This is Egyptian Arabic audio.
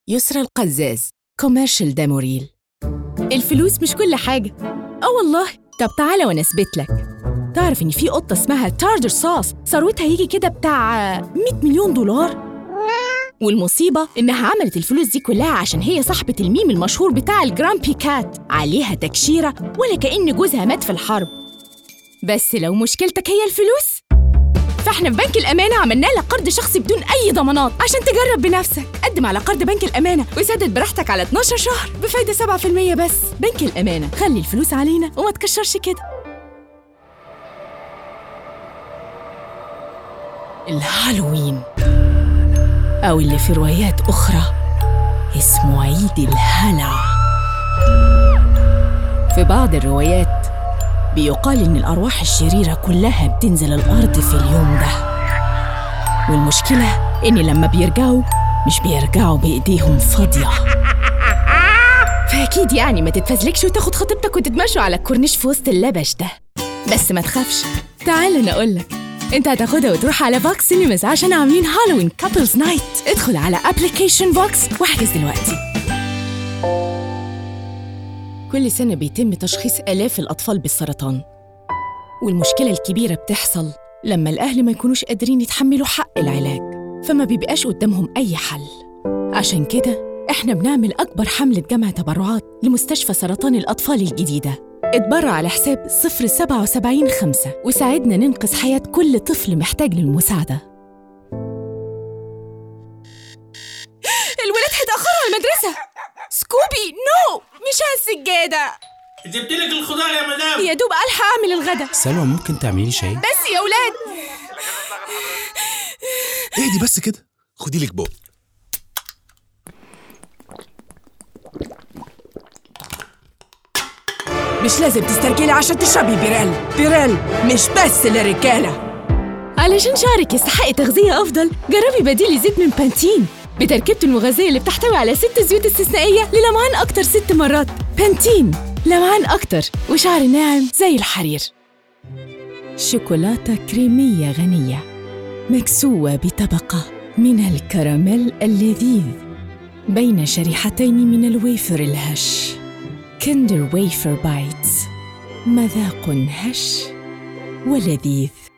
يسرى القزاز كوميرشال داموريل الفلوس مش كل حاجة اه والله طب تعالى وانا اثبت لك تعرف ان في قطة اسمها تاردر صاص ثروتها يجي كده بتاع 100 مليون دولار والمصيبة إنها عملت الفلوس دي كلها عشان هي صاحبة الميم المشهور بتاع الجرامبي كات عليها تكشيرة ولا كأن جوزها مات في الحرب بس لو مشكلتك هي الفلوس فاحنا في بنك الأمانة عملنا لك قرض شخصي بدون أي ضمانات عشان تجرب بنفسك قدم على قرض بنك الأمانة وسدد براحتك على 12 شهر بفايدة 7% بس بنك الأمانة خلي الفلوس علينا وما تكشرش كده الهالوين أو اللي في روايات أخرى اسمه عيد الهلع في بعض الروايات بيقال إن الأرواح الشريرة كلها بتنزل الأرض في اليوم ده والمشكلة إن لما بيرجعوا مش بيرجعوا بإيديهم فاضية فأكيد يعني ما تتفزلكش وتاخد خطيبتك وتتمشوا على الكورنيش في وسط اللبش ده بس ما تخافش تعال أنا أقولك انت هتاخدها وتروح على فوكس سينماز عشان عاملين هالوين كابلز نايت ادخل على ابلكيشن فوكس واحجز دلوقتي كل سنة بيتم تشخيص آلاف الأطفال بالسرطان والمشكلة الكبيرة بتحصل لما الأهل ما يكونوش قادرين يتحملوا حق العلاج فما بيبقاش قدامهم أي حل عشان كده احنا بنعمل أكبر حملة جمع تبرعات لمستشفى سرطان الأطفال الجديدة اتبرع على حساب 077 5 وساعدنا ننقذ حياة كل طفل محتاج للمساعدة الولاد هيتأخروا على المدرسة سكوبي نو مش على السجادة جبت لك الخضار يا مدام يا دوب ألحق أعمل الغدا سلوى ممكن تعملي شاي؟ بس يا ولاد اهدي بس كده خدي لك بق مش لازم تسترجلي عشان تشربي بيريل بيريل مش بس للرجالة علشان شعرك يستحق تغذية أفضل جربي بديل زيت من بانتين بتركيبته المغذية اللي بتحتوي على ست زيوت استثنائية للمعان أكتر ست مرات بانتين لمعان أكتر وشعر ناعم زي الحرير شوكولاتة كريمية غنية مكسوة بطبقة من الكراميل اللذيذ بين شريحتين من الويفر الهش كندر ويفر بايتس مذاق هش ولذيذ